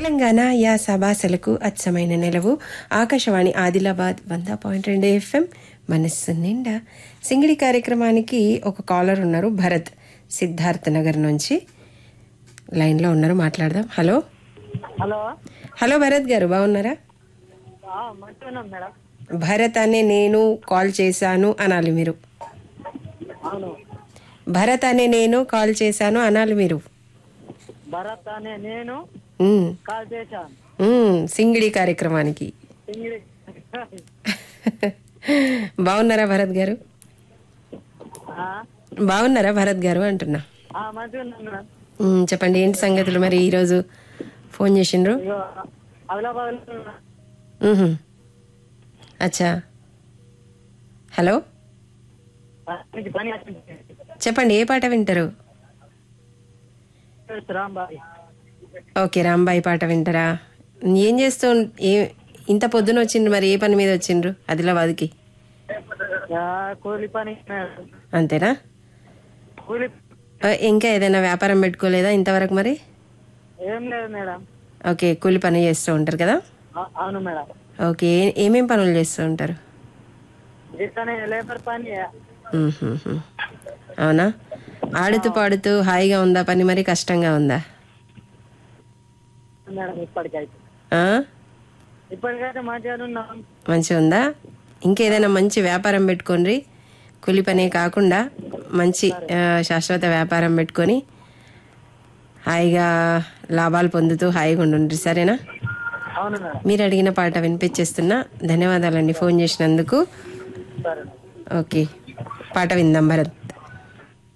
తెలంగాణ యాస భాషలకు అచ్చమైన నెలవు ఆకాశవాణి ఆదిలాబాద్ వంద పాయింట్ రెండు ఎఫ్ఎం మనస్సు నిండా సింగిడి కార్యక్రమానికి ఒక కాలర్ ఉన్నారు భరత్ సిద్ధార్థ్ నగర్ నుంచి లైన్లో ఉన్నారు మాట్లాడదాం హలో హలో హలో భరత్ గారు బాగున్నారా ఆ, మంచిగా ఉన్నాం మేడం భరత్ అనే నేను కాల్ చేశాను అనాలి మీరు అవును భరత్ అనే నేను కాల్ చేశాను అనాలి మీరు భరత్ అనే నేను ఉమ్, కాల్ చేశాను ఉమ్, సింగిడి కార్యక్రమానికి ఇంగ్లీష్ బాగున్నారా భరత్ గారు ఆ, బాగున్నారా భరత్ గారు అంటున్నా ఆ, మంచిగా ఉన్నాం మేడం ఉమ్, చెప్పండి ఏంటి సంగతులు మరి ఈరోజు ఫోన్ చేసిండ్రు ఇగో ఆదిలాబాద్ ఉన్నా. ఉహుం. అచ్చా హలో పనికి పని వచ్చింది చెప్పండి ఏ పాట వింటారు రాంబాయి ఓకే రాంబాయి పాట వింటారా ఏం చేస్తూ ఉం- ఏ ఇంత పొద్దున వచ్చిండ్రు మరి ఏ పని మీద వచ్చిండ్రు ఆదిలాబాద్కి ఆ, కూలి పని మేడం. అంతేనా కూలి ఆ, ఇంకా ఏదైనా వ్యాపారం పెట్టుకోలేదా ఇంతవరకు మరి ఏం లేదు మేడం ఓకే కూలి పని చేస్తూ ఉంటారు కదా ఆ, అవును మేడం ఓకే ఏ- ఏమేం పనులు చేస్తూ ఉంటారు ఇతనే లేబర్ పని మ్మ్హ్మ్. అవునా ఆడుతూ పాడుతూ హాయిగా ఉందా పని మరి కష్టంగా ఉందా మేడం ఇప్పటికైతే ఆ? ఇప్పటికైతే మంచిగా ఉన్నాం మంచిగా ఉందా ఇంకేదైనా మంచి వ్యాపారం పెట్టుకోండి కూలి పనే కాకుండా మంచి ఆ, శాశ్వత వ్యాపారం పెట్టుకొని హాయిగా లాభాలు పొందుతూ హాయిగా ఉండండి సరేనా అవును మేడం మీరు అడిగిన పాట వినిపించేస్తున్నా ధన్యవాదాలండి ఫోన్ చేసినందుకు సరే ఓకే పాట విందాం భరత్